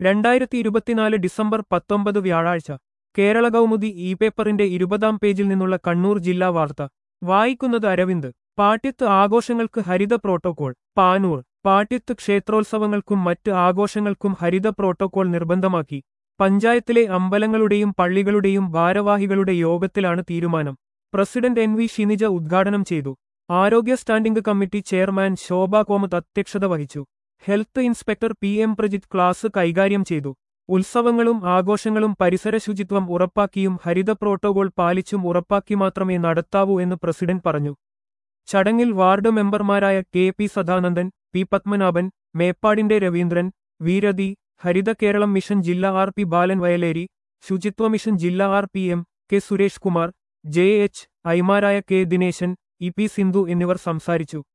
രണ്ടായിരത്തി ഇരുപത്തിനാല് ഡിസംബർ പത്തൊമ്പത് വ്യാഴാഴ്ച കേരള കൗമുദി ഇ പേപ്പറിന്റെ ഇരുപതാം പേജിൽ നിന്നുള്ള കണ്ണൂർ ജില്ലാ വാർത്ത വായിക്കുന്നത് അരവിന്ദ് പാട്യത്ത് ആഘോഷങ്ങൾക്ക് ഹരിത പ്രോട്ടോകോൾ പാനൂർ പാട്യത്ത് ക്ഷേത്രോത്സവങ്ങൾക്കും മറ്റ് ആഘോഷങ്ങൾക്കും ഹരിത പ്രോട്ടോകോൾ നിർബന്ധമാക്കി പഞ്ചായത്തിലെ അമ്പലങ്ങളുടെയും പള്ളികളുടെയും ഭാരവാഹികളുടെ യോഗത്തിലാണ് തീരുമാനം പ്രസിഡന്റ് എൻ വി ഷിനിജ ഉദ്ഘാടനം ചെയ്തു ആരോഗ്യ standing committee chairman Shobha Komath അധ്യക്ഷത വഹിച്ചു health inspector P M Prajith class കൈകാര്യം ചെയ്തു ഉത്സവങ്ങളും ആഘോഷങ്ങളും പരിസര ശുചിത്വം ഉറപ്പാക്കിയും ഹരിത പ്രോട്ടോകോൾ പാലിച്ചും ഉറപ്പാക്കി മാത്രമേ നടത്താവൂ എന്ന് പ്രസിഡന്റ് പറഞ്ഞു ചടങ്ങിൽ വാർഡ് മെമ്പർമാരായ K P Sadanandan P Padmanabhan മേപ്പാടിന്റെ രവീന്ദ്രൻ വീരതി ഹരിത കേരളം മിഷൻ ജില്ലാ ആർ പി ബാലൻ വയലേരി ശുചിത്വ മിഷൻ ജില്ലാ R P M K Suresh Kumar J H ഐമാരായ K Dineshan E P Sindhu എന്നിവർ സംസാരിച്ചു